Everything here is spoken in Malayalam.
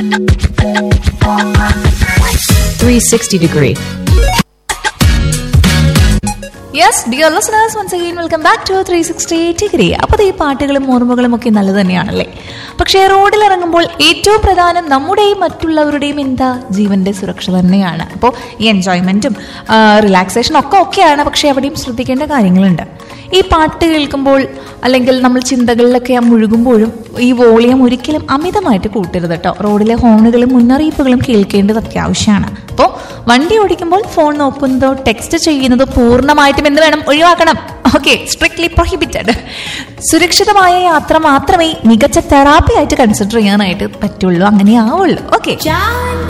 360 degree. Yes dear listeners once again welcome back to three sixty degree അപ്പോൾ ഈ പാട്ടുകളും ഓർമ്മകളും ഒക്കെ നല്ലത് തന്നെയാണല്ലേ പക്ഷേ റോഡിൽ ഇറങ്ങുമ്പോൾ ഏറ്റവും പ്രധാനം നമ്മുടെയും മറ്റുള്ളവരുടെയും എന്താ ജീവന്റെ സുരക്ഷ തന്നെയാണ് അപ്പോൾ ഈ എൻജോയ്മെന്റും റിലാക്സേഷനും ഒക്കെ ഒക്കെയാണ് പക്ഷേ അവിടെയും ശ്രദ്ധിക്കേണ്ട കാര്യങ്ങളുണ്ട് ഈ പാട്ട് കേൾക്കുമ്പോൾ അല്ലെങ്കിൽ നമ്മൾ ചിന്തകളിലൊക്കെ മുഴുകുമ്പോഴും ഈ വോളിയം ഒരിക്കലും അമിതമായിട്ട് കൂട്ടരുത് കേട്ടോ റോഡിലെ ഹോണുകളും മുന്നറിയിപ്പുകളും കേൾക്കേണ്ടത് അത്യാവശ്യമാണ് അപ്പോൾ വണ്ടി ഓടിക്കുമ്പോൾ ഫോൺ നോക്കുന്നതോ ടെക്സ്റ്റ് ചെയ്യുന്നതോ പൂർണ്ണമായിട്ടും എന്ത് വേണം ഒഴിവാക്കണം ഓക്കെ സ്ട്രിക്ട്ലി പ്രൊഹിബിറ്റഡ് സുരക്ഷിതമായ യാത്ര മാത്രമേ മികച്ച തെറാപ്പി ആയിട്ട് കൺസിഡർ ചെയ്യാനായിട്ട് പറ്റുള്ളൂ അങ്ങനെ ആവുള്ളൂ ഓക്കെ